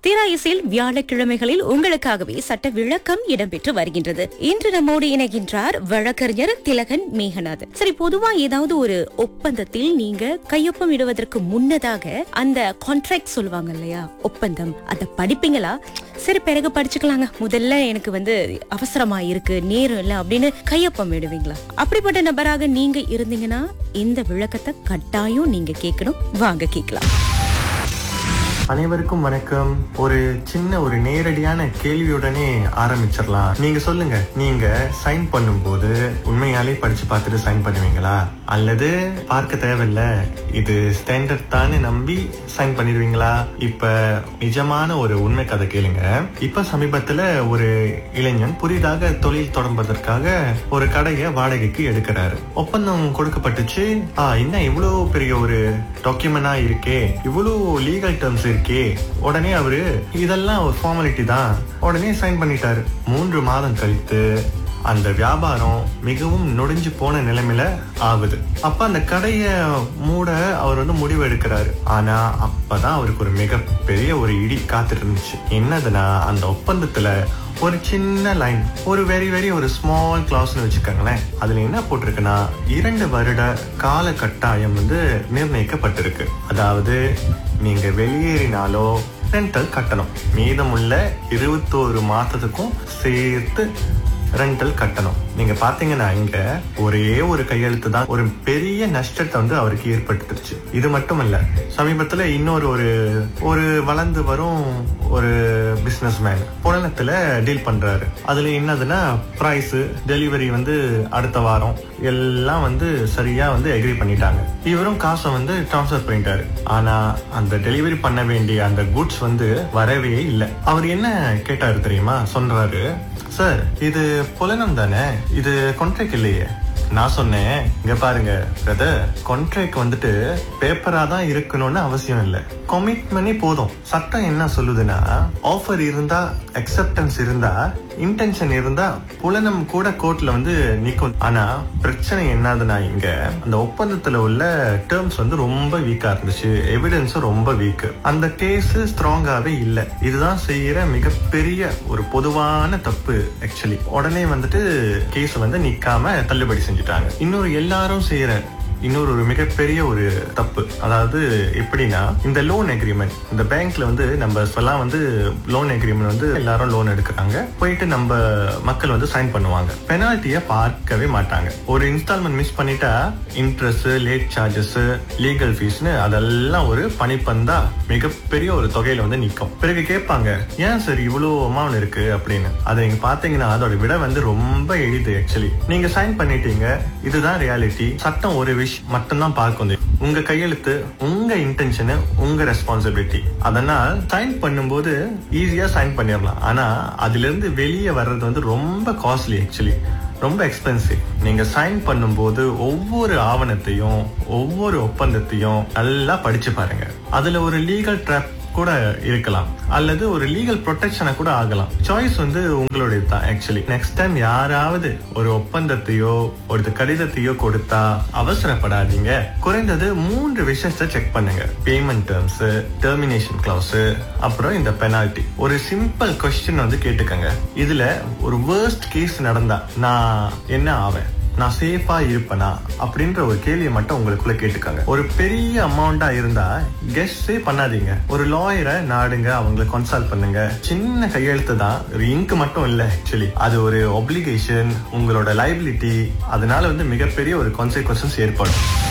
தீரா இசையில் வியாழக்கிழமைகளில் உங்களுக்காகவே சட்ட விளக்கம் இடம்பெற்று வருகின்றது இன்று நம்மோடு இணைகின்றார் வழக்கறிஞர் திலகன் மேகநாதன் சரி பொதுவா ஏதாவது ஒரு ஒப்பந்தத்தில் நீங்க கையொப்பம் இடுவதற்கு முன்னதாக அந்த கான்ட்ராக்ட் சொல்லுவாங்க இல்லையா ஒப்பந்தம் அதை படிப்பீங்களா சரி பிறகு படிச்சுக்கலாங்க முதல்ல எனக்கு வந்து அவசரமா இருக்கு நேரம் இல்லை அப்படின்னு கையொப்பம் இடுவீங்களா அப்படிப்பட்ட நபராக நீங்க இருந்தீங்கன்னா இந்த விளக்கத்தை கட்டாயம் நீங்க கேட்கணும் வாங்க கேட்கலாம் அனைவருக்கும் வணக்கம் ஒரு சின்ன ஒரு நேரடியான கேள்வியுடனே ஆரம்பிச்சிடலாம் நீங்க சொல்லுங்க நீங்க சைன் பண்ணும்போது உண்மையாலே படிச்சு பார்த்துட்டு சைன் பண்ணுவீங்களா அல்லது பார்க்க தேவையில்ல இது ஸ்டாண்டர்ட் தானே நம்பி சைன் பண்ணிடுவீங்களா இப்ப நிஜமான ஒரு உண்மை கதை கேளுங்க இப்ப சமீபத்துல ஒரு இளைஞன் புதிதாக தொழில் தொடங்குவதற்காக ஒரு கடையை வாடகைக்கு எடுக்கிறாரு ஒப்பந்தம் கொடுக்கப்பட்டுச்சு ஆ என்ன இவ்வளவு பெரிய ஒரு டாக்குமெண்டா இருக்கே இவ்வளவு லீகல் டேர்ம்ஸ் இருக்கே உடனே அவரு இதெல்லாம் ஒரு ஃபார்மாலிட்டி தான் உடனே சைன் பண்ணிட்டாரு மூன்று மாதம் கழித்து அந்த வியாபாரம் மிகவும் நொடிஞ்சு போன நிலைமையில ஆகுது அப்ப அந்த கடைய மூட அவர் வந்து முடிவு எடுக்கிறாரு ஆனா அப்பதான் அவருக்கு ஒரு மிகப்பெரிய ஒரு இடி காத்துட்டு இருந்துச்சு என்னதுன்னா அந்த ஒப்பந்தத்துல ஒரு சின்ன லைன் ஒரு வெரி வெரி ஒரு ஸ்மால் கிளாஸ்னு வச்சுக்கோங்களேன் அதுல என்ன போட்டிருக்குன்னா இரண்டு வருட கால கட்டாயம் வந்து நிர்ணயிக்கப்பட்டிருக்கு அதாவது நீங்க வெளியேறினாலோ ரெண்டல் கட்டணும் மீதமுள்ள இருபத்தோரு மாசத்துக்கும் சேர்த்து ரெண்டல் கட்டணும் நீங்க பாத்தீங்கன்னா இங்க ஒரே ஒரு கையெழுத்து தான் ஒரு பெரிய நஷ்டத்தை வந்து அவருக்கு ஏற்பட்டுருச்சு இது மட்டும் இல்ல சமீபத்துல இன்னொரு ஒரு ஒரு வளர்ந்து வரும் ஒரு பிசினஸ் மேன் புலனத்துல டீல் பண்றாரு அதுல என்னதுன்னா பிரைஸ் டெலிவரி வந்து அடுத்த வாரம் எல்லாம் வந்து சரியா வந்து எக்ரி பண்ணிட்டாங்க இவரும் காசை வந்து டிரான்ஸ்ஃபர் பண்ணிட்டாரு ஆனா அந்த டெலிவரி பண்ண வேண்டிய அந்த குட்ஸ் வந்து வரவே இல்லை அவர் என்ன கேட்டாரு தெரியுமா சொல்றாரு சார் இது புலனம் தானே இது கான்ட்ராக்ட் இல்லையே நான் சொன்னேன் இங்க பாருங்க பிரதர் கான்ட்ராக்ட் வந்துட்டு பேப்பரா தான் இருக்கணும்னு அவசியம் இல்லை கமிட்மெண்டே போதும் சட்டம் என்ன சொல்லுதுன்னா ஆஃபர் இருந்தா அக்செப்டன்ஸ் இருந்தா இன்டென்ஷன் இருந்தா புலனம் கூட கோர்ட்ல வந்து நிக்கும் ஆனா பிரச்சனை என்னதுன்னா இங்க அந்த ஒப்பந்தத்துல உள்ள டேர்ம்ஸ் வந்து ரொம்ப வீக்கா இருந்துச்சு எவிடன்ஸும் ரொம்ப வீக் அந்த கேஸ் ஸ்ட்ராங்காவே இல்ல இதுதான் செய்யற மிகப்பெரிய ஒரு பொதுவான தப்பு ஆக்சுவலி உடனே வந்துட்டு கேஸ் வந்து நிக்காம தள்ளுபடி செஞ்சுட்டாங்க இன்னொரு எல்லாரும் செய்யற இன்னொரு ஒரு மிகப்பெரிய ஒரு தப்பு அதாவது எப்படின்னா இந்த லோன் அக்ரிமெண்ட் இந்த பேங்க்ல வந்து நம்ம இப்பெல்லாம் வந்து லோன் அக்ரிமெண்ட் வந்து எல்லாரும் லோன் எடுக்கிறாங்க போயிட்டு நம்ம மக்கள் வந்து சைன் பண்ணுவாங்க பெனால்ட்டிய பார்க்கவே மாட்டாங்க ஒரு இன்ஸ்டால்மெண்ட் மிஸ் பண்ணிட்டா இன்ட்ரெஸ்ட் லேட் சார்ஜஸ் லீகல் ஃபீஸ்னு அதெல்லாம் ஒரு பணிப்பந்தா மிகப்பெரிய ஒரு தொகையில வந்து நிற்கும் பிறகு கேட்பாங்க ஏன் சார் இவ்வளவு அமௌண்ட் இருக்கு அப்படின்னு அதை நீங்க பாத்தீங்கன்னா அதோட விட வந்து ரொம்ப எளிது ஆக்சுவலி நீங்க சைன் பண்ணிட்டீங்க இதுதான் ரியாலிட்டி சட்டம் ஒரு விஷயம் மட்டும்தான் பார்க்கும் உங்க கையெழுத்து உங்க இன்டென்ஷனு உங்க ரெஸ்பான்சிபிலிட்டி அதனால் சைன் பண்ணும்போது ஈஸியா சைன் பண்ணிடலாம் ஆனா அதுல இருந்து வெளியே வர்றது வந்து ரொம்ப காஸ்ட்லி ஆக்சுவலி ரொம்ப எக்ஸ்பென்சிவ் நீங்க சைன் பண்ணும்போது ஒவ்வொரு ஆவணத்தையும் ஒவ்வொரு ஒப்பந்தத்தையும் நல்லா படிச்சு பாருங்க அதுல ஒரு லீகல் ட்ராப் கூட இருக்கலாம் அல்லது ஒரு லீகல் ப்ரொடெக்ஷனை கூட ஆகலாம் சாய்ஸ் வந்து உங்களுடைய தான் ஆக்சுவலி நெக்ஸ்ட் டைம் யாராவது ஒரு ஒப்பந்தத்தையோ ஒரு கடிதத்தையோ கொடுத்தா அவசரப்படாதீங்க குறைந்தது மூன்று விஷயத்தை செக் பண்ணுங்க பேமெண்ட் டேர்ம்ஸ் டெர்மினேஷன் கிளாஸ் அப்புறம் இந்த பெனால்டி ஒரு சிம்பிள் கொஸ்டின் வந்து கேட்டுக்கங்க இதுல ஒரு வேர்ஸ்ட் கேஸ் நடந்தா நான் என்ன ஆவேன் நான் சேஃபா இருப்பேனா அப்படின்ற ஒரு கேள்வியை மட்டும் உங்களுக்குள்ள கேட்டுக்காங்க ஒரு பெரிய அமௌண்டா இருந்தா கெஸ்டே பண்ணாதீங்க ஒரு லாயரை நாடுங்க அவங்களை கன்சல்ட் பண்ணுங்க சின்ன கையெழுத்து தான் ஒரு இங்க் மட்டும் இல்ல ஆக்சுவலி அது ஒரு ஒப்ளிகேஷன் உங்களோட லைபிலிட்டி அதனால வந்து மிகப்பெரிய ஒரு கான்சிக்வன்சஸ் ஏற்படும்